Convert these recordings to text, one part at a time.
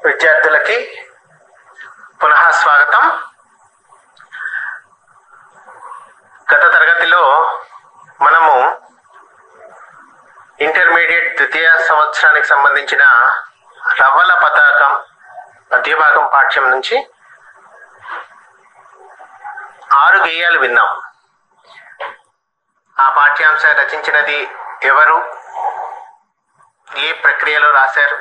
విద్యార్థులకి పునః స్వాగతం గత తరగతిలో మనము ఇంటర్మీడియట్ ద్వితీయ సంవత్సరానికి సంబంధించిన రవ్వల పతాకం మధ్యభాగం పాఠ్యం నుంచి ఆరు గేయాలు విన్నాం ఆ పాఠ్యాంశం రచించినది ఎవరు ఏ ప్రక్రియలో రాశారు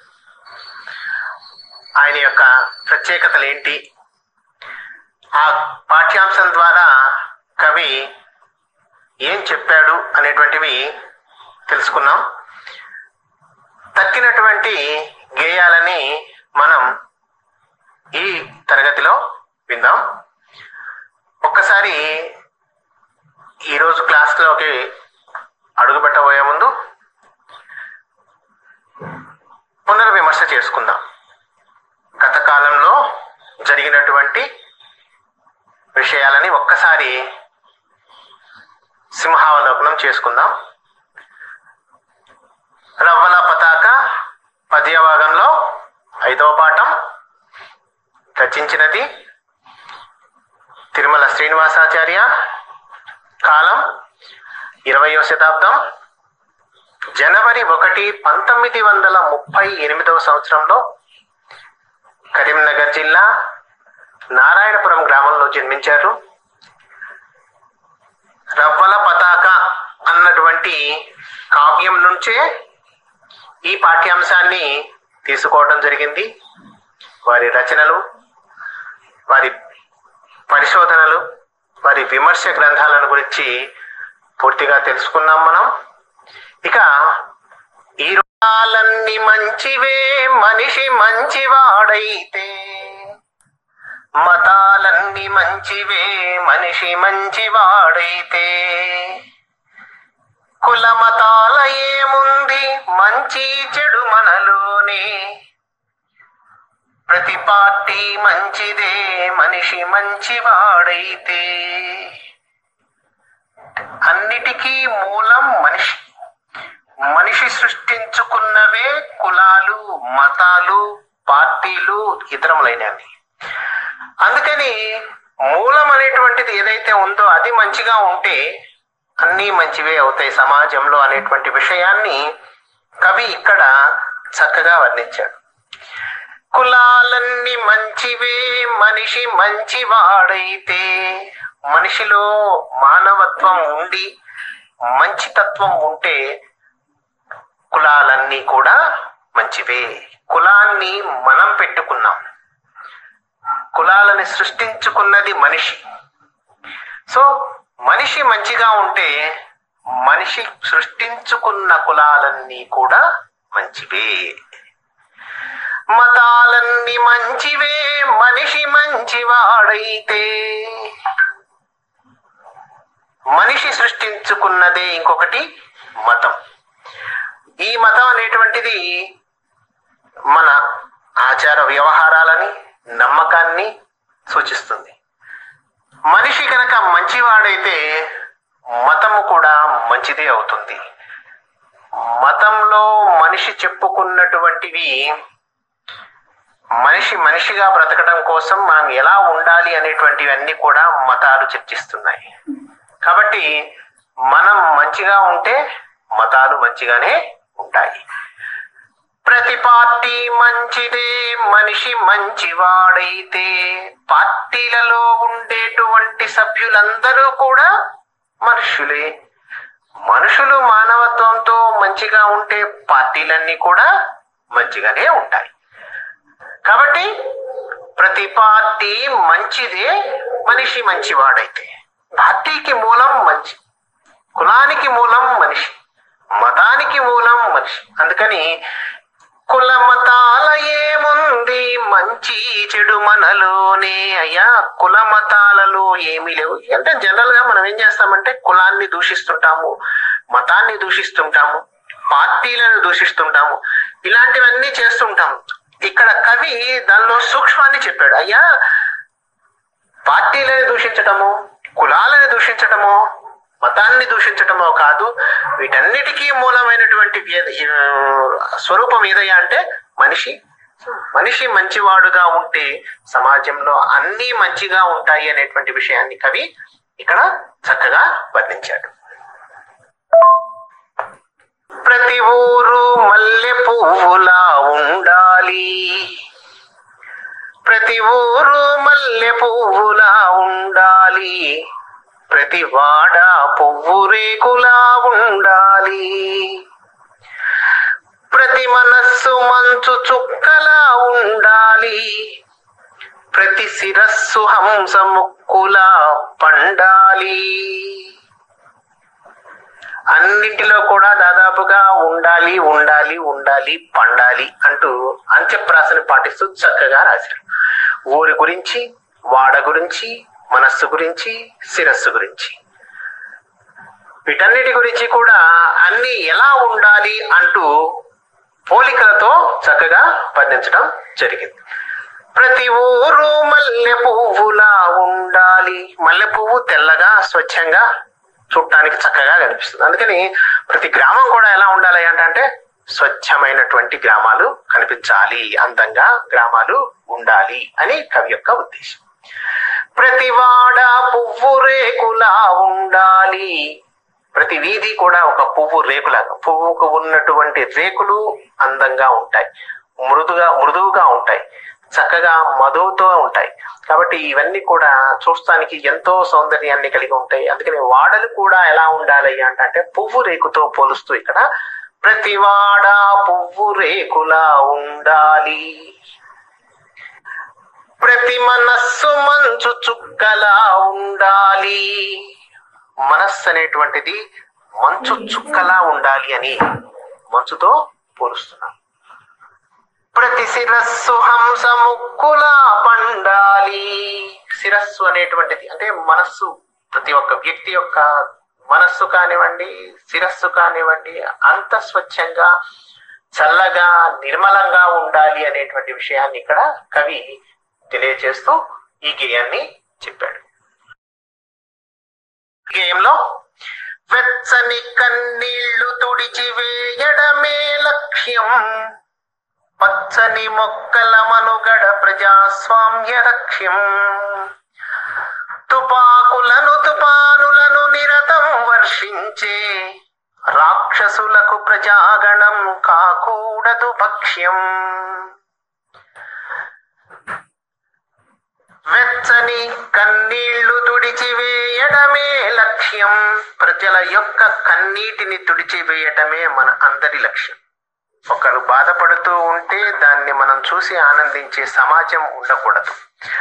ఆయన యొక్క ప్రత్యేకతలు ఏంటి ఆ పాఠ్యాంశం ద్వారా కవి ఏం చెప్పాడు అనేటువంటివి తెలుసుకున్నాం తక్కినటువంటి గేయాలని మనం ఈ తరగతిలో విందాం ఒక్కసారి ఈరోజు క్లాస్లోకి అడుగు పెట్టబోయే ముందు పునర్విమర్శ చేసుకుందాం గత కాలంలో జరిగినటువంటి విషయాలని ఒక్కసారి సింహావలోకనం చేసుకుందాం రవ్వల పతాక పద్య భాగంలో ఐదవ పాఠం రచించినది తిరుమల శ్రీనివాసాచార్య కాలం ఇరవయో శతాబ్దం జనవరి ఒకటి పంతొమ్మిది వందల ముప్పై ఎనిమిదవ సంవత్సరంలో కరీంనగర్ జిల్లా నారాయణపురం గ్రామంలో జన్మించారు రవ్వల పతాక అన్నటువంటి కావ్యం నుంచే ఈ పాఠ్యాంశాన్ని తీసుకోవడం జరిగింది వారి రచనలు వారి పరిశోధనలు వారి విమర్శ గ్రంథాలను గురించి పూర్తిగా తెలుసుకున్నాం మనం ఇక ఈ రోజాలన్నీ మంచివే మనిషి మంచివాడైతే మతాలన్నీ మంచివే మనిషి మంచివాడైతే కుల మతాల ఏముంది మంచి చెడు మనలోనే ప్రతి పార్టీ మంచిదే మనిషి మంచివాడైతే అన్నిటికీ మూలం మనిషి మనిషి సృష్టించుకున్నవే కులాలు మతాలు పార్టీలు ఇతరములైనవి అందుకని మూలం అనేటువంటిది ఏదైతే ఉందో అది మంచిగా ఉంటే అన్నీ మంచివే అవుతాయి సమాజంలో అనేటువంటి విషయాన్ని కవి ఇక్కడ చక్కగా వర్ణించాడు కులాలన్నీ మంచివే మనిషి మంచివాడైతే మనిషిలో మానవత్వం ఉండి మంచితత్వం ఉంటే కులాలన్నీ కూడా మంచివే కులాన్ని మనం పెట్టుకున్నాం కులాలని సృష్టించుకున్నది మనిషి సో మనిషి మంచిగా ఉంటే మనిషి సృష్టించుకున్న కులాలన్నీ కూడా మంచివే మతాలన్నీ మంచివే మనిషి మంచివాడైతే మనిషి సృష్టించుకున్నదే ఇంకొకటి మతం ఈ మతం అనేటువంటిది మన ఆచార వ్యవహారాలని నమ్మకాన్ని సూచిస్తుంది మనిషి కనుక మంచివాడైతే మతము కూడా మంచిదే అవుతుంది మతంలో మనిషి చెప్పుకున్నటువంటివి మనిషి మనిషిగా బ్రతకడం కోసం మనం ఎలా ఉండాలి అనేటువంటివన్నీ కూడా మతాలు చర్చిస్తున్నాయి కాబట్టి మనం మంచిగా ఉంటే మతాలు మంచిగానే ఉంటాయి ప్రతి పార్టీ మంచిదే మనిషి మంచివాడైతే పార్టీలలో ఉండేటువంటి సభ్యులందరూ కూడా మనుషులే మనుషులు మానవత్వంతో మంచిగా ఉంటే పార్టీలన్నీ కూడా మంచిగానే ఉంటాయి కాబట్టి ప్రతి పార్టీ మంచిదే మనిషి మంచివాడైతే పార్టీకి మూలం మంచి కులానికి మూలం మనిషి మతానికి మూలం మనిషి అందుకని కుల మతాల ఏముంది మంచి చెడు మనలోనే అయ్యా కుల మతాలలో ఏమీ లేవు అంటే జనరల్ గా మనం ఏం చేస్తామంటే కులాన్ని దూషిస్తుంటాము మతాన్ని దూషిస్తుంటాము పార్టీలను దూషిస్తుంటాము ఇలాంటివన్నీ చేస్తుంటాము ఇక్కడ కవి దానిలో సూక్ష్మాన్ని చెప్పాడు అయ్యా పార్టీలను దూషించటము కులాలను దూషించటము మతాన్ని దూషించటమో కాదు వీటన్నిటికీ మూలమైనటువంటి వ్య- ఆ, స్వరూపం ఏదయ్యా అంటే మనిషి మనిషి మంచివాడుగా ఉంటే సమాజంలో అన్ని మంచిగా ఉంటాయి అనేటువంటి విషయాన్ని కవి ఇక్కడ చక్కగా వర్ణించాడు ప్రతి ఊరు మల్లె పువ్వులా ఉండాలి ప్రతి ఊరు మల్లె పువ్వులా ఉండాలి ప్రతి వాడ పువ్వు రేకులా ఉండాలి ప్రతి మనస్సు మంచు చుక్కలా ఉండాలి ప్రతి శిరస్సు హంస ముక్కులా పండాలి అన్నింటిలో కూడా దాదాపుగా ఉండాలి ఉండాలి ఉండాలి పండాలి అంటూ అంత్యప్రాసని పాటిస్తూ చక్కగా రాశారు ఊరి గురించి వాడ గురించి మనస్సు గురించి శిరస్సు గురించి వీటన్నిటి గురించి కూడా అన్ని ఎలా ఉండాలి అంటూ పోలికలతో చక్కగా వర్ణించడం జరిగింది ప్రతి ఊరు మల్లె పువ్వులా ఉండాలి మల్లె పువ్వు తెల్లగా స్వచ్ఛంగా చూడటానికి చక్కగా కనిపిస్తుంది అందుకని ప్రతి గ్రామం కూడా ఎలా ఉండాలి అంటే స్వచ్ఛమైనటువంటి గ్రామాలు కనిపించాలి అందంగా గ్రామాలు ఉండాలి అని కవి యొక్క ఉద్దేశం ప్రతి వాడ పువ్వు రేకులా ఉండాలి ప్రతి వీధి కూడా ఒక పువ్వు రేకులాగా పువ్వుకు ఉన్నటువంటి రేకులు అందంగా ఉంటాయి మృదుగా మృదువుగా ఉంటాయి చక్కగా మధువుతో ఉంటాయి కాబట్టి ఇవన్నీ కూడా చూస్తానికి ఎంతో సౌందర్యాన్ని కలిగి ఉంటాయి అందుకని వాడలు కూడా ఎలా ఉండాలి అంటే పువ్వు రేకుతో పోలుస్తూ ఇక్కడ ప్రతి వాడ పువ్వు రేకులా ఉండాలి ప్రతి మనస్సు మంచు చుక్కలా ఉండాలి మనస్సు అనేటువంటిది మంచు చుక్కలా ఉండాలి అని మంచుతో పోలుస్తున్నాం ప్రతి శిరస్సు హంస ముక్కులా పండాలి శిరస్సు అనేటువంటిది అంటే మనస్సు ప్రతి ఒక్క వ్యక్తి యొక్క మనస్సు కానివ్వండి శిరస్సు కానివ్వండి అంత స్వచ్ఛంగా చల్లగా నిర్మలంగా ఉండాలి అనేటువంటి విషయాన్ని ఇక్కడ కవి తెలియజేస్తూ ఈ గేయాన్ని చెప్పాడు గేయంలో వెచ్చని కన్నీళ్లు తుడిచి వేయడమే లక్ష్యం పచ్చని మొక్కల మనుగడ ప్రజాస్వామ్య లక్ష్యం తుపాకులను తుపానులను నిరతం వర్షించే రాక్షసులకు ప్రజాగణం కాకూడదు భక్ష్యం వెచ్చని కన్నీళ్లు తుడిచివేయడమే లక్ష్యం ప్రజల యొక్క కన్నీటిని తుడిచివేయటమే మన అందరి లక్ష్యం ఒకరు బాధపడుతూ ఉంటే దాన్ని మనం చూసి ఆనందించే సమాజం ఉండకూడదు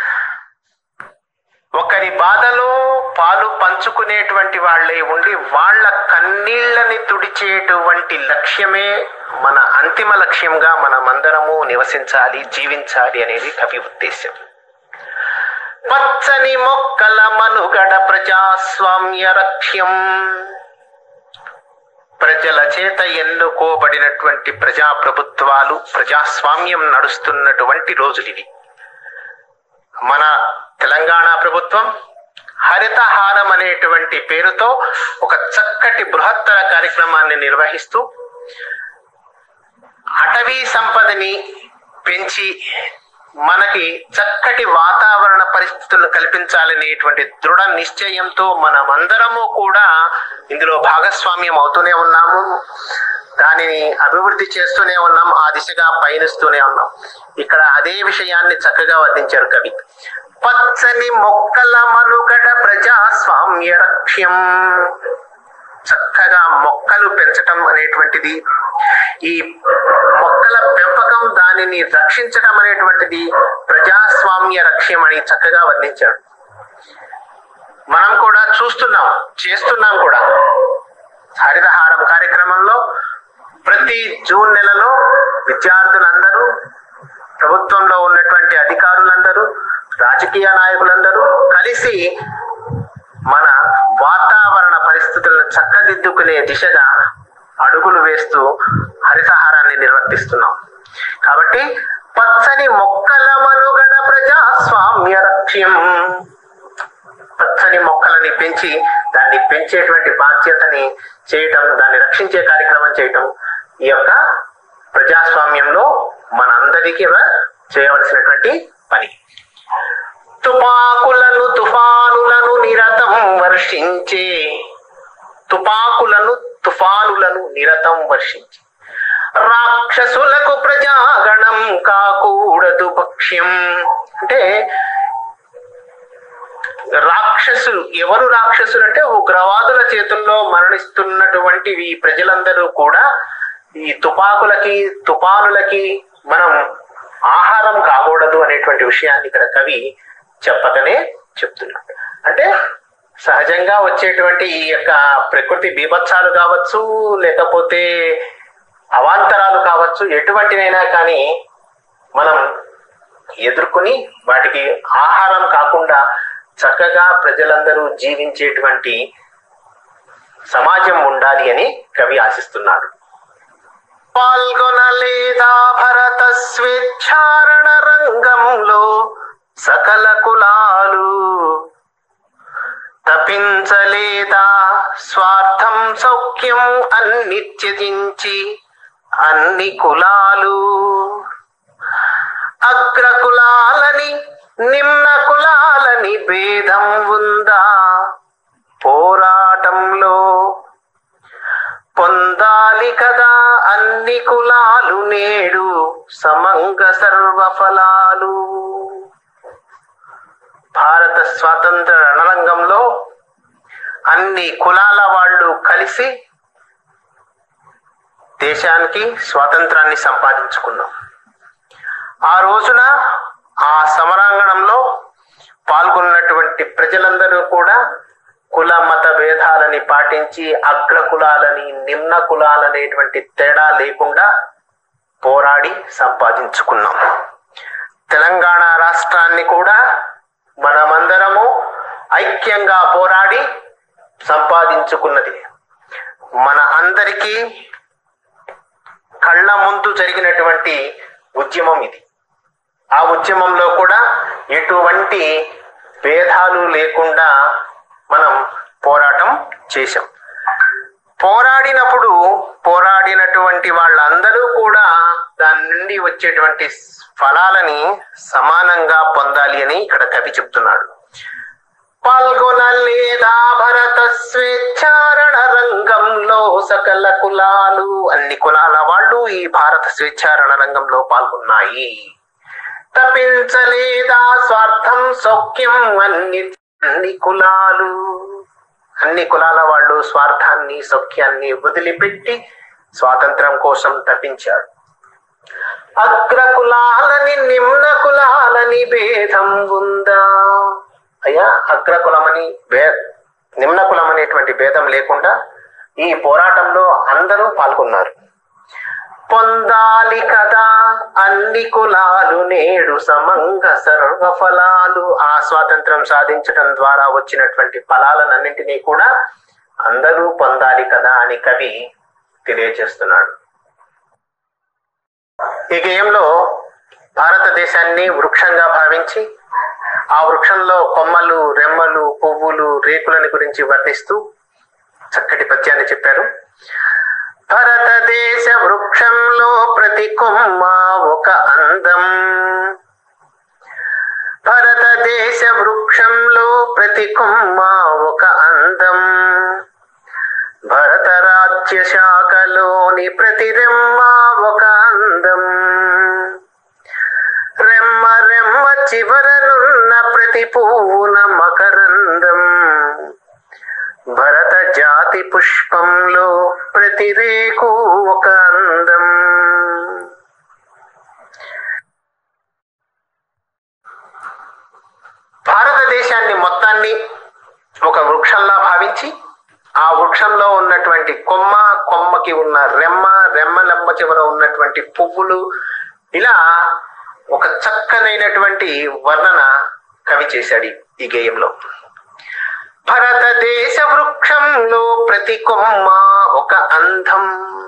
ఒకరి బాధలో పాలు పంచుకునేటువంటి వాళ్ళే ఉండి వాళ్ళ కన్నీళ్ళని తుడిచేటువంటి లక్ష్యమే మన అంతిమ లక్ష్యంగా మనమందరము నివసించాలి జీవించాలి అనేది కవి ఉద్దేశం పచ్చని మొక్కల మనుగడ ప్రజాస్వామ్య లక్ష్యం ప్రజల చేత ఎన్నుకోబడినటువంటి ప్రజా ప్రభుత్వాలు ప్రజాస్వామ్యం నడుస్తున్నటువంటి రోజులు ఇవి మన తెలంగాణ ప్రభుత్వం హరితహారం అనేటువంటి పేరుతో ఒక చక్కటి బృహత్తర కార్యక్రమాన్ని నిర్వహిస్తూ అటవీ సంపదని పెంచి మనకి చక్కటి వాతావరణ పరిస్థితులను కల్పించాలనేటువంటి దృఢ నిశ్చయంతో మనమందరము కూడా ఇందులో భాగస్వామ్యం అవుతూనే ఉన్నాము దానిని అభివృద్ధి చేస్తూనే ఉన్నాం ఆ దిశగా పయనిస్తూనే ఉన్నాం ఇక్కడ అదే విషయాన్ని చక్కగా వర్ణించారు కవి పచ్చని మొక్కల మనుగడ ప్రజాస్వామ్య లక్ష్యం చక్కగా మొక్కలు పెంచటం అనేటువంటిది ఈ మొక్కల పెంపకం దానిని రక్షించడం అనేటువంటిది ప్రజాస్వామ్య లక్ష్యం అని చక్కగా వర్ణించాడు మనం కూడా చూస్తున్నాం చేస్తున్నాం కూడా హరితహారం కార్యక్రమంలో ప్రతి జూన్ నెలలో విద్యార్థులందరూ ప్రభుత్వంలో ఉన్నటువంటి అధికారులందరూ రాజకీయ నాయకులందరూ కలిసి మన వాతావరణ పరిస్థితులను చక్కదిద్దుకునే దిశగా అడుగులు వేస్తూ హరితహారాన్ని నిర్వర్తిస్తున్నాం కాబట్టి పచ్చని మొక్కల మనుగడ ప్రజాస్వామ్య లక్ష్యం పచ్చని మొక్కలని పెంచి దాన్ని పెంచేటువంటి బాధ్యతని చేయటం దాన్ని రక్షించే కార్యక్రమం చేయటం ఈ యొక్క ప్రజాస్వామ్యంలో మనందరికీ చేయవలసినటువంటి పని తుపాకులను తుఫానులను నిరతం వర్షించే తుపాకులను తుఫానులను నిరతం వర్షించి రాక్షసులకు ప్రజాగణం కాకూడదు భక్ష్యం అంటే రాక్షసులు ఎవరు రాక్షసులు అంటే ఉగ్రవాదుల చేతుల్లో మరణిస్తున్నటువంటి ఈ ప్రజలందరూ కూడా ఈ తుపాకులకి తుపానులకి మనం ఆహారం కాకూడదు అనేటువంటి విషయాన్ని ఇక్కడ కవి చెప్పకనే చెప్తున్నాడు అంటే సహజంగా వచ్చేటువంటి ఈ యొక్క ప్రకృతి బీభత్సాలు కావచ్చు లేకపోతే అవాంతరాలు కావచ్చు ఎటువంటినైనా కానీ మనం ఎదుర్కొని వాటికి ఆహారం కాకుండా చక్కగా ప్రజలందరూ జీవించేటువంటి సమాజం ఉండాలి అని కవి ఆశిస్తున్నాడు పాల్గొనలేదా భరత స్వేచ్ఛారణ రంగంలో సకల కులాలు తపించలేదా స్వార్థం సౌఖ్యం అన్ని త్యజించి అన్ని కులాలు అగ్ర కులాలని నిమ్న కులాలని భేదం ఉందా పోరాటంలో పొందాలి కదా అన్ని కులాలు నేడు సమంగ సర్వఫలాలు భారత స్వాతంత్ర రణరంగంలో అన్ని కులాల వాళ్ళు కలిసి దేశానికి స్వాతంత్రాన్ని సంపాదించుకున్నాం ఆ రోజున ఆ సమరాంగణంలో పాల్గొన్నటువంటి ప్రజలందరూ కూడా కుల మత భేదాలని పాటించి అగ్ర కులాలని నిమ్న కులాలనేటువంటి తేడా లేకుండా పోరాడి సంపాదించుకున్నాం తెలంగాణ రాష్ట్రాన్ని కూడా మనమందరము ఐక్యంగా పోరాడి సంపాదించుకున్నది మన అందరికీ కళ్ళ ముందు జరిగినటువంటి ఉద్యమం ఇది ఆ ఉద్యమంలో కూడా ఎటువంటి భేదాలు లేకుండా మనం పోరాటం చేశాం పోరాడినప్పుడు పోరాడినటువంటి వాళ్ళందరూ కూడా దాని నుండి వచ్చేటువంటి ఫలాలని సమానంగా పొందాలి అని ఇక్కడ కవి చెప్తున్నాడు పాల్గొనలేదా భరత స్వేచ్ఛారణ రంగంలో సకల కులాలు అన్ని కులాల వాళ్ళు ఈ భారత స్వేచ్ఛారణ రంగంలో పాల్గొన్నాయి తప్పించలేదా స్వార్థం సౌఖ్యం అన్ని అన్ని కులాలు అన్ని కులాల వాళ్ళు స్వార్థాన్ని సౌఖ్యాన్ని వదిలిపెట్టి స్వాతంత్రం కోసం తప్పించారు అగ్ర కులాలని నిమ్న కులాలని భేదం ఉందా అయ్యా అగ్ర కులమని భే నిమ్న కులం అనేటువంటి భేదం లేకుండా ఈ పోరాటంలో అందరూ పాల్గొన్నారు పొందాలి కదా అన్ని కులాలు నేడు సమంగ సర్వఫలాలు ఆ స్వాతంత్రం సాధించడం ద్వారా వచ్చినటువంటి ఫలాలన్నింటినీ కూడా అందరూ పొందాలి కదా అని కవి తెలియజేస్తున్నాడు ఈ గేయంలో భారతదేశాన్ని వృక్షంగా భావించి ఆ వృక్షంలో కొమ్మలు రెమ్మలు పువ్వులు రేకులని గురించి వర్ణిస్తూ చక్కటి పద్యాన్ని చెప్పారు భారతదేశ వృక్షంలో ప్రతి కొమ్మ ఒక అందం భారతదేశ వృక్షంలో ప్రతి కొమ్మ ఒక అందం భరత రాజ్య శాఖలోని ప్రతి రెమ్మ ఒక అందం రెమ్మ రెమ్మ చివరనున్న ప్రతి పువ్వున మకరందం భరత జాతి పుష్పంలో ప్రతి రేకు ఒక అందం భారతదేశాన్ని మొత్తాన్ని ఒక వృక్షంలా భావించి ఆ వృక్షంలో ఉన్నటువంటి కొమ్మ కొమ్మకి ఉన్న రెమ్మ రెమ్మ లెమ్మ చివర ఉన్నటువంటి పువ్వులు ఇలా ఒక చక్కనైనటువంటి వర్ణన కవి చేశాడు ఈ- ఈ గేయంలో భారతదేశ వృక్షంలో ప్రతి కొమ్మ ఒక అందం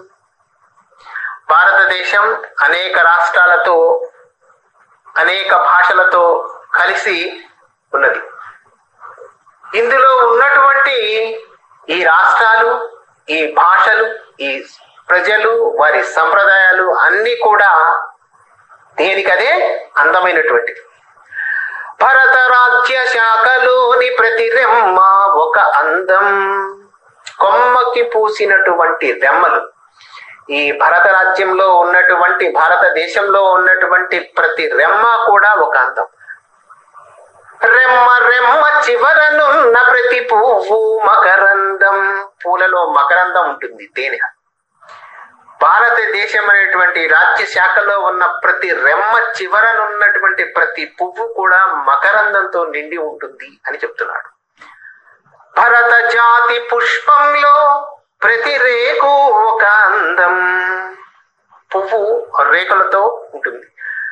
భారతదేశం అనేక రాష్ట్రాలతో అనేక భాషలతో కలిసి ఉన్నది ఇందులో ఉన్నటువంటి ఈ రాష్ట్రాలు ఈ భాషలు ఈ ప్రజలు వారి సంప్రదాయాలు అన్నీ కూడా దేనికదే అందమైనటువంటిది భరత రాజ్య శాఖలోని ప్రతి రెమ్మ ఒక అందం కొమ్మకి పూసినటువంటి రెమ్మలు ఈ భరత రాజ్యంలో ఉన్నటువంటి భారతదేశంలో ఉన్నటువంటి ప్రతి రెమ్మ కూడా ఒక అందం రెమ్మ రెమ్మ చివరనున్న ప్రతి పువ్వు మకరందం పూలలో మకరందం ఉంటుంది తేనె భారతదేశం అనేటువంటి రాజ్య శాఖలో ఉన్న ప్రతి రెమ్మ చివరనున్నటువంటి ప్రతి పువ్వు కూడా మకరందంతో నిండి ఉంటుంది అని చెప్తున్నాడు భరత జాతి పుష్పంలో ప్రతి రేకు ఒక అందం పువ్వు రేకులతో ఉంటుంది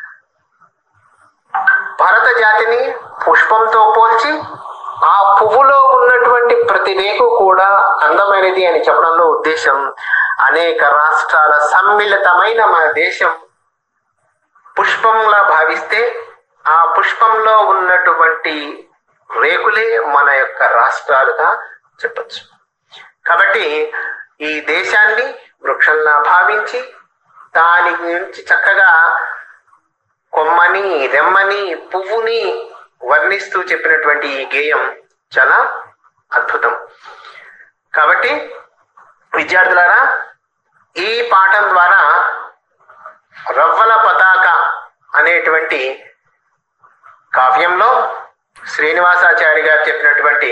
భరత జాతిని పుష్పంతో పోల్చి ఆ పువ్వులో ఉన్నటువంటి ప్రతి రేకు కూడా అందమైనది అని చెప్పడంలో ఉద్దేశం అనేక రాష్ట్రాల సమ్మిళితమైన మన దేశం పుష్పంలా భావిస్తే ఆ పుష్పంలో ఉన్నటువంటి రేకులే మన యొక్క రాష్ట్రాలుగా చెప్పచ్చు కాబట్టి ఈ దేశాన్ని వృక్షంలా భావించి దాని గురించి చక్కగా కొమ్మని రెమ్మని పువ్వుని వర్ణిస్తూ చెప్పినటువంటి ఈ గేయం చాలా అద్భుతం కాబట్టి విద్యార్థులారా ఈ పాఠం ద్వారా రవ్వల పతాక అనేటువంటి కావ్యంలో శ్రీనివాసాచారి గారు చెప్పినటువంటి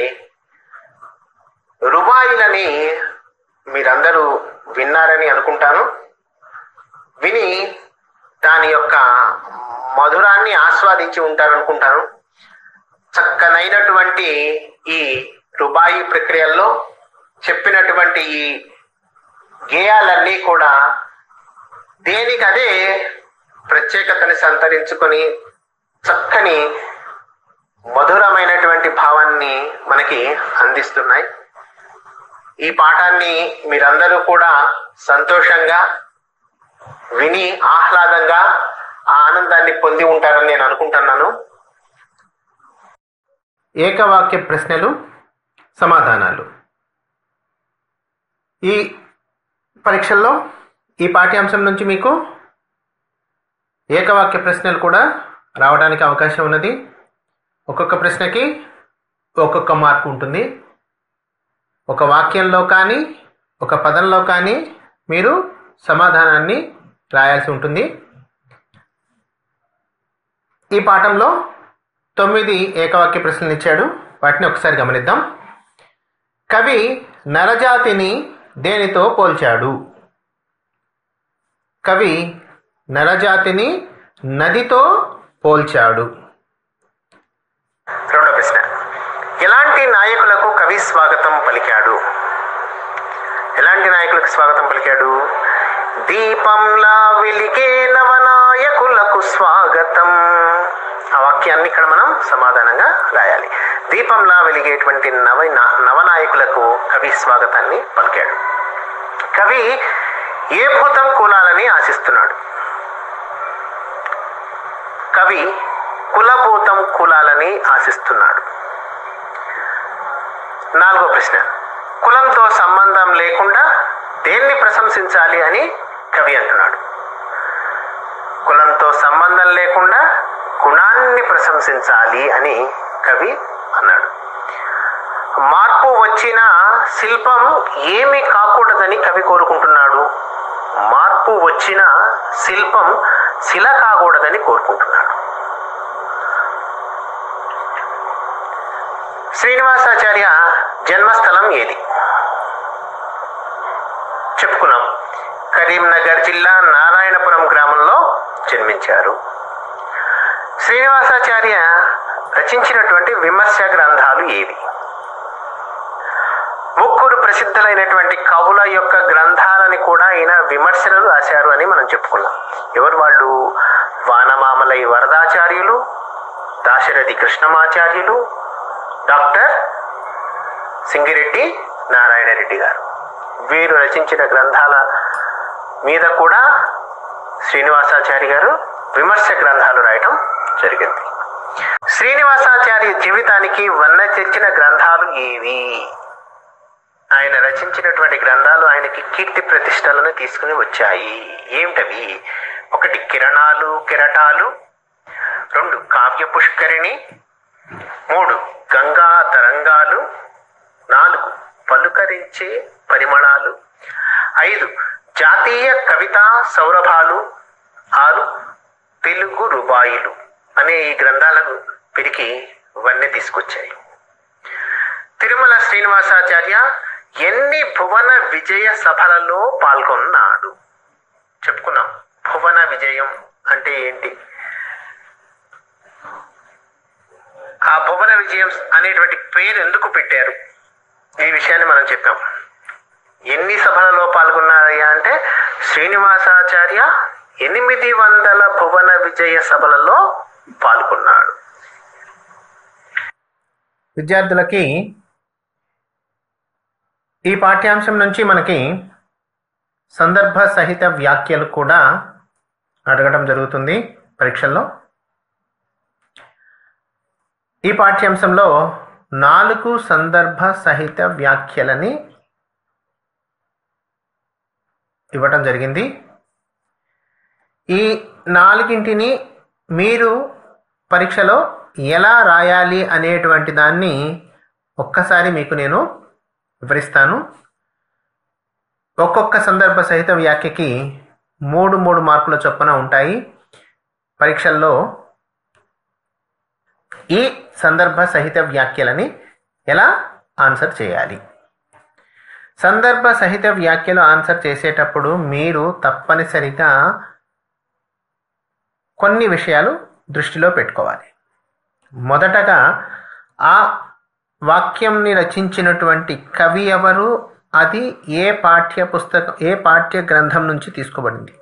రుబాయిలని మీరందరూ విన్నారని అనుకుంటాను విని దాని యొక్క మధురాన్ని ఆస్వాదించి ఉంటారనుకుంటాను చక్కనైనటువంటి ఈ రుబాయి ప్రక్రియల్లో చెప్పినటువంటి ఈ గేయాలన్నీ కూడా దేనికదే ప్రత్యేకతని సంతరించుకొని చక్కని మధురమైనటువంటి భావాన్ని మనకి అందిస్తున్నాయి ఈ పాఠాన్ని మీరందరూ కూడా సంతోషంగా విని ఆహ్లాదంగా ఆ ఆనందాన్ని పొంది ఉంటారని నేను అనుకుంటున్నాను ఏకవాక్య ప్రశ్నలు సమాధానాలు ఈ పరీక్షల్లో ఈ పాఠ్యాంశం నుంచి మీకు ఏకవాక్య ప్రశ్నలు కూడా రావడానికి అవకాశం ఉన్నది ఒక్కొక్క ప్రశ్నకి ఒక్కొక్క మార్కు ఉంటుంది ఒక వాక్యంలో కానీ ఒక పదంలో కానీ మీరు సమాధానాన్ని రాయాల్సి ఉంటుంది ఈ పాఠంలో తొమ్మిది ఏకవాక్య ప్రశ్నలు ఇచ్చాడు వాటిని ఒకసారి గమనిద్దాం కవి నరజాతిని దేనితో పోల్చాడు కవి నరజాతిని నదితో పోల్చాడు రెండో ప్రశ్న ఎలాంటి నాయకులకు కవి స్వాగతం పలికాడు ఎలాంటి నాయకులకు స్వాగతం పలికాడు దీపంలా వెలిగే నవనాయకులకు స్వాగతం ఆ వాక్యాన్ని ఇక్కడ మనం సమాధానంగా రాయాలి దీపంలా వెలిగేటువంటి నవ నవనాయకులకు కవి స్వాగతాన్ని పలికాడు కవి ఏ భూతం కూలాలని ఆశిస్తున్నాడు కవి కులభూతం కులాలని ఆశిస్తున్నాడు నాలుగో ప్రశ్న కులంతో సంబంధం లేకుండా దేన్ని ప్రశంసించాలి అని కవి అంటున్నాడు కులంతో సంబంధం లేకుండా గుణాన్ని ప్రశంసించాలి అని కవి అన్నాడు మార్పు వచ్చిన శిల్పం ఏమి కాకూడదని కవి కోరుకుంటున్నాడు మార్పు వచ్చిన శిల్పం శిల కాకూడదని కోరుకుంటున్నాడు శ్రీనివాసాచార్య జన్మస్థలం ఏది చెప్పుకున్నాం కరీంనగర్ జిల్లా నారాయణపురం గ్రామంలో జన్మించారు శ్రీనివాసాచార్య రచించినటువంటి విమర్శ గ్రంథాలు ఏవి ముగ్గురు ప్రసిద్ధులైనటువంటి కవుల యొక్క గ్రంథాలని కూడా ఈయన విమర్శలు రాశారు అని మనం చెప్పుకున్నాం ఎవరు వాళ్ళు వానమామలై వరదాచార్యులు దాశరథి కృష్ణమాచార్యులు డాక్టర్ సింగిరెడ్డి నారాయణ రెడ్డి గారు వీరు రచించిన గ్రంథాల మీద కూడా శ్రీనివాసాచారి గారు విమర్శ గ్రంథాలు రాయటం జరిగింది శ్రీనివాసాచార్య జీవితానికి వన్న తెచ్చిన గ్రంథాలు ఏవి ఆయన రచించినటువంటి గ్రంథాలు ఆయనకి కీర్తి ప్రతిష్టలను తీసుకుని వచ్చాయి ఏమిటవి ఒకటి కిరణాలు కిరటాలు రెండు కావ్య పుష్కరిణి మూడు గంగా తరంగాలు నాలుగు పలుకరించే పరిమళాలు ఐదు జాతీయ కవితా సౌరభాలు ఆరు తెలుగు రుబాయిలు అనే ఈ గ్రంథాలకు వీరికి వన్నె తీసుకొచ్చాయి తిరుమల శ్రీనివాసాచార్య ఎన్ని భువన విజయ సభలలో పాల్గొన్నాడు చెప్పుకున్నాం భువన విజయం అంటే ఏంటి ఆ భువన విజయం అనేటువంటి పేరు ఎందుకు పెట్టారు ఈ విషయాన్ని మనం చెప్పాం ఎన్ని సభలలో పాల్గొన్నారయ్యా అంటే శ్రీనివాసాచార్య ఎనిమిది వందల భువన విజయ సభలలో పాల్గొన్నాడు విద్యార్థులకి ఈ పాఠ్యాంశం నుంచి మనకి సందర్భ సహిత వ్యాఖ్యలు కూడా అడగడం జరుగుతుంది పరీక్షల్లో ఈ పాఠ్యాంశంలో నాలుగు సందర్భ సహిత వ్యాఖ్యలని ఇవ్వటం జరిగింది ఈ నాలుగింటిని మీరు పరీక్షలో ఎలా రాయాలి అనేటువంటి దాన్ని ఒక్కసారి మీకు నేను వివరిస్తాను ఒక్కొక్క సందర్భ సహిత వ్యాఖ్యకి మూడు మూడు మార్కుల చొప్పున ఉంటాయి పరీక్షల్లో ఈ సందర్భ సహిత వ్యాఖ్యలని ఎలా ఆన్సర్ చేయాలి సందర్భ సహిత వ్యాఖ్యలు ఆన్సర్ చేసేటప్పుడు మీరు తప్పనిసరిగా కొన్ని విషయాలు దృష్టిలో పెట్టుకోవాలి మొదటగా ఆ వాక్యంని రచించినటువంటి కవి ఎవరు అది ఏ పాఠ్య పుస్తకం ఏ పాఠ్య గ్రంథం నుంచి తీసుకోబడింది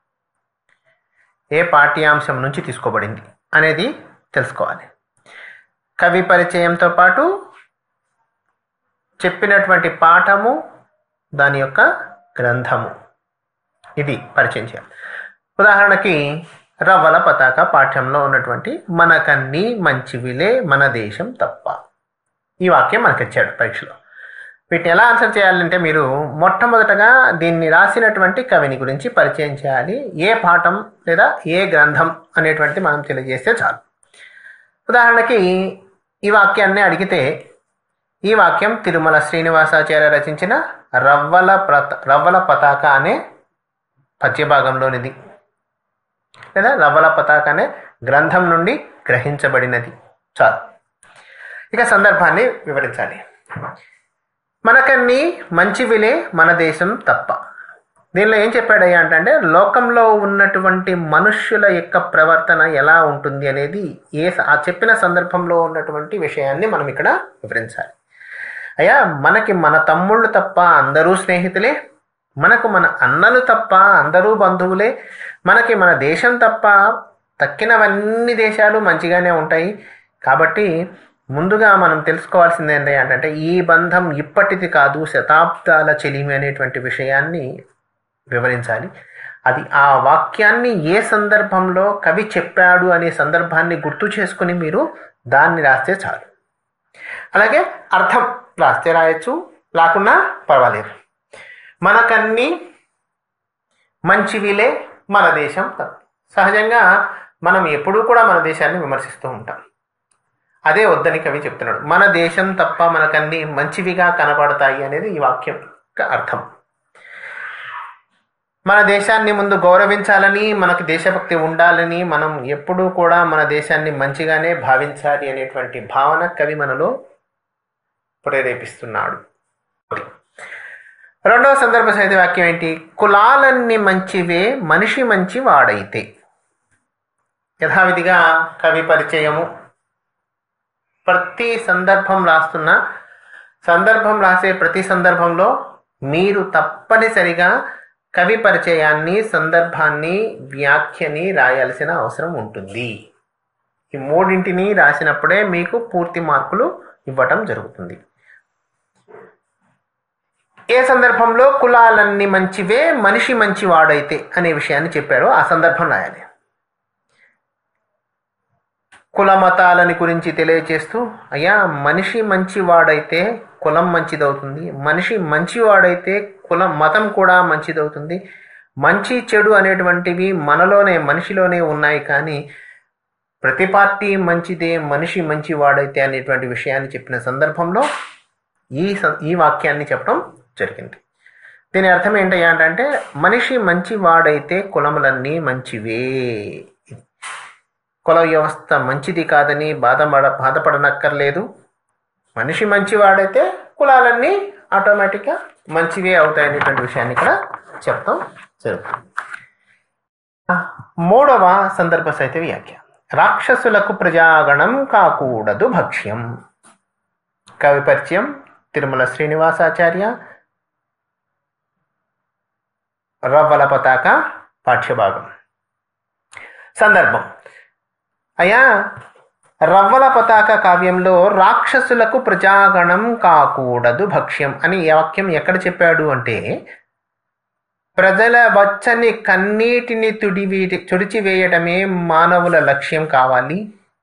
ఏ పాఠ్యాంశం నుంచి తీసుకోబడింది అనేది తెలుసుకోవాలి కవి పరిచయంతో పాటు చెప్పినటువంటి పాఠము దాని యొక్క గ్రంథము ఇది పరిచయం చేయాలి ఉదాహరణకి రవ్వల పతాక పాఠ్యంలో ఉన్నటువంటి మనకన్నీ మంచివిలే మన దేశం తప్ప ఈ వాక్యం మనకి ఇచ్చాడు పరీక్షలో వీటిని ఎలా ఆన్సర్ చేయాలంటే మీరు మొట్టమొదటగా దీన్ని రాసినటువంటి కవిని గురించి పరిచయం చేయాలి ఏ పాఠం లేదా ఏ గ్రంథం అనేటువంటిది మనం తెలియజేస్తే చాలు ఉదాహరణకి ఈ వాక్యాన్ని అడిగితే ఈ వాక్యం తిరుమల శ్రీనివాసాచార్య రచించిన రవ్వల ప్రత రవ్వల పతాక అనే పద్యభాగంలోనిది లేదా రవ్వల పతాక అనే గ్రంథం నుండి గ్రహించబడినది చాలు ఇక సందర్భాన్ని వివరించాలి మనకన్నీ మంచివిలే మన దేశం తప్ప దీనిలో ఏం చెప్పాడయ్యా అంటే లోకంలో ఉన్నటువంటి మనుష్యుల యొక్క ప్రవర్తన ఎలా ఉంటుంది అనేది ఏ ఆ చెప్పిన సందర్భంలో ఉన్నటువంటి విషయాన్ని మనం ఇక్కడ వివరించాలి అయ్యా మనకి మన తమ్ముళ్ళు తప్ప అందరూ స్నేహితులే మనకు మన అన్నలు తప్ప అందరూ బంధువులే మనకి మన దేశం తప్ప తక్కినవన్నీ దేశాలు మంచిగానే ఉంటాయి కాబట్టి ముందుగా మనం తెలుసుకోవాల్సింది ఏంటంటే ఈ బంధం ఇప్పటిది కాదు శతాబ్దాల చెలిమి అనేటువంటి విషయాన్ని వివరించాలి అది ఆ వాక్యాన్ని ఏ సందర్భంలో కవి చెప్పాడు అనే సందర్భాన్ని గుర్తు చేసుకుని మీరు దాన్ని రాస్తే చాలు అలాగే అర్థం రాస్తే రాయొచ్చు లేకున్నా పర్వాలేదు మనకన్నీ మంచివిలే మన దేశం సహజంగా మనం ఎప్పుడూ కూడా మన దేశాన్ని విమర్శిస్తూ ఉంటాం అదే వద్దని కవి చెప్తున్నాడు మన దేశం తప్ప మనకన్నీ మంచివిగా కనపడతాయి అనేది ఈ వాక్యం యొక్క అర్థం మన దేశాన్ని ముందు గౌరవించాలని మనకు దేశభక్తి ఉండాలని మనం ఎప్పుడూ కూడా మన దేశాన్ని మంచిగానే భావించాలి అనేటువంటి భావన కవి మనలో ప్రేరేపిస్తున్నాడు రెండవ సందర్భ సహిత వాక్యం ఏంటి కులాలన్నీ మంచివే మనిషి మంచి వాడైతే యథావిధిగా కవి పరిచయము ప్రతి సందర్భం రాస్తున్న సందర్భం రాసే ప్రతి సందర్భంలో మీరు తప్పనిసరిగా కవి పరిచయాన్ని సందర్భాన్ని వ్యాఖ్యని రాయాల్సిన అవసరం ఉంటుంది ఈ మూడింటిని రాసినప్పుడే మీకు పూర్తి మార్కులు ఇవ్వటం జరుగుతుంది ఏ సందర్భంలో కులాలన్నీ మంచివే మనిషి మంచివాడైతే అనే విషయాన్ని చెప్పారో ఆ సందర్భం రాయాలి కుల మతాలని గురించి తెలియచేస్తూ అయ్యా మనిషి మంచివాడైతే కులం మంచిదవుతుంది మనిషి మంచివాడైతే కులం మతం కూడా మంచిదవుతుంది మంచి చెడు అనేటువంటివి మనలోనే మనిషిలోనే ఉన్నాయి కానీ ప్రతి పార్టీ మంచిదే మనిషి మంచివాడైతే అనేటువంటి విషయాన్ని చెప్పిన సందర్భంలో ఈ సం- ఈ వాక్యాన్ని చెప్పడం జరిగింది దీని అర్థం ఏంటయ్యా అంటే మనిషి మంచివాడైతే కులములన్నీ మంచివే కుల వ్యవస్థ మంచిది కాదని బాధపడ బాధపడనక్కర్లేదు మనిషి మంచివాడైతే కులాలన్నీ ఆటోమేటిక్గా మంచివే అవుతాయి అనేటువంటి విషయాన్ని ఇక్కడ చెప్తాం జరుగుతుంది మూడవ సందర్భ సహిత వ్యాఖ్య రాక్షసులకు ప్రజాగణం కాకూడదు భక్ష్యం కవి పరిచయం తిరుమల శ్రీనివాసాచార్య రవ్వల పతాక పాఠ్యభాగం సందర్భం అయ్యా రవ్వల పతాక కావ్యంలో రాక్షసులకు ప్రజాగణం కాకూడదు భక్ష్యం అని ఈ వాక్యం ఎక్కడ చెప్పాడు అంటే ప్రజల వచ్చని కన్నీటిని తుడివి తుడిచివేయటమే మానవుల లక్ష్యం కావాలి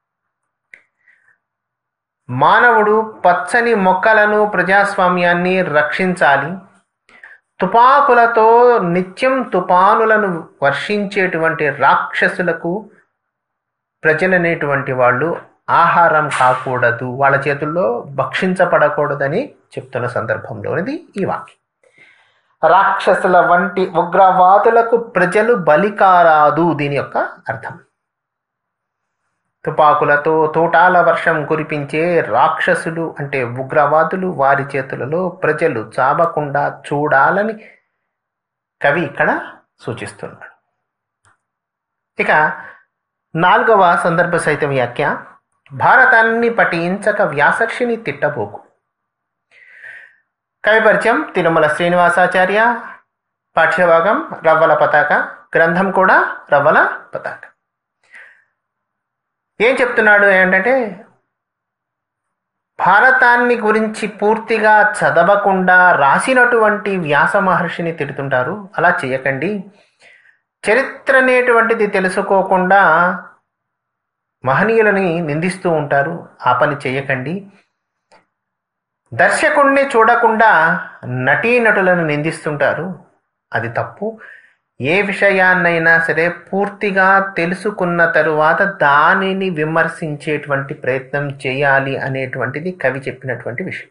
మానవుడు పచ్చని మొక్కలను ప్రజాస్వామ్యాన్ని రక్షించాలి తుపాకులతో నిత్యం తుపానులను వర్షించేటువంటి రాక్షసులకు ప్రజలనేటువంటి వాళ్ళు ఆహారం కాకూడదు వాళ్ళ చేతుల్లో భక్షించబడకూడదని చెప్తున్న సందర్భంలోనిది ఈ వాక్యం రాక్షసుల వంటి ఉగ్రవాదులకు ప్రజలు బలి కారాదు దీని యొక్క అర్థం తుపాకులతో తోటాల వర్షం కురిపించే రాక్షసులు అంటే ఉగ్రవాదులు వారి చేతులలో ప్రజలు చావకుండా చూడాలని కవి ఇక్కడ సూచిస్తున్నాడు ఇక నాలుగవ సందర్భ సహిత వ్యాఖ్య భారతాన్ని పఠించక వ్యాసక్షిని తిట్టబోకు కవి పరిచయం తిరుమల శ్రీనివాసాచార్య పాఠ్యభాగం రవ్వల పతాక గ్రంథం కూడా రవ్వల పతాక ఏం చెప్తున్నాడు ఏంటంటే భారతాన్ని గురించి పూర్తిగా చదవకుండా రాసినటువంటి వ్యాస మహర్షిని తిడుతుంటారు అలా చేయకండి చరిత్ర అనేటువంటిది తెలుసుకోకుండా మహనీయులని నిందిస్తూ ఉంటారు ఆ పని చేయకండి దర్శకుణ్ణి చూడకుండా నటీనటులను నిందిస్తుంటారు అది తప్పు ఏ విషయాన్నైనా సరే పూర్తిగా తెలుసుకున్న తరువాత దానిని విమర్శించేటువంటి ప్రయత్నం చేయాలి అనేటువంటిది కవి చెప్పినటువంటి విషయం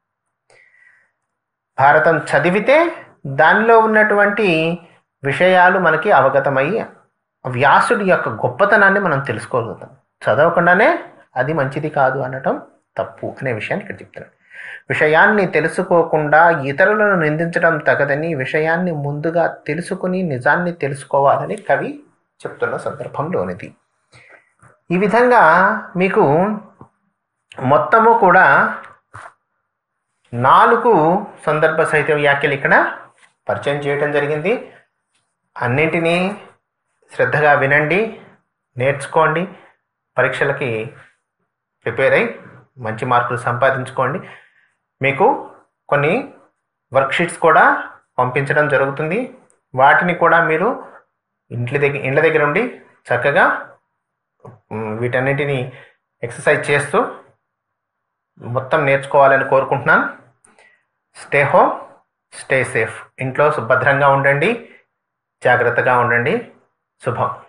భారతం చదివితే దానిలో ఉన్నటువంటి విషయాలు మనకి అవగతమయ్యి వ్యాసుడి యొక్క గొప్పతనాన్ని మనం తెలుసుకోగలుగుతాం చదవకుండానే అది మంచిది కాదు అనటం తప్పు అనే విషయాన్ని ఇక్కడ చెప్తున్నాడు విషయాన్ని తెలుసుకోకుండా ఇతరులను నిందించడం తగదని విషయాన్ని ముందుగా తెలుసుకుని నిజాన్ని తెలుసుకోవాలని కవి చెప్తున్న సందర్భంలోనిది ఈ విధంగా మీకు మొత్తము కూడా నాలుగు సందర్భ సహిత వ్యాఖ్యలు ఇక్కడ పరిచయం చేయడం జరిగింది అన్నింటినీ శ్రద్ధగా వినండి నేర్చుకోండి పరీక్షలకి ప్రిపేర్ అయ్యి మంచి మార్కులు సంపాదించుకోండి మీకు కొన్ని వర్క్షీట్స్ కూడా పంపించడం జరుగుతుంది వాటిని కూడా మీరు ఇంట్ల దగ్గర ఇండ్ల దగ్గర ఉండి చక్కగా మ్, వీటన్నిటిని ఎక్సర్సైజ్ చేస్తూ మొత్తం నేర్చుకోవాలని కోరుకుంటున్నాను స్టే హోమ్ స్టే సేఫ్ ఇంట్లో భద్రంగా ఉండండి జాగ్రత్తగా ఉండండి శుభం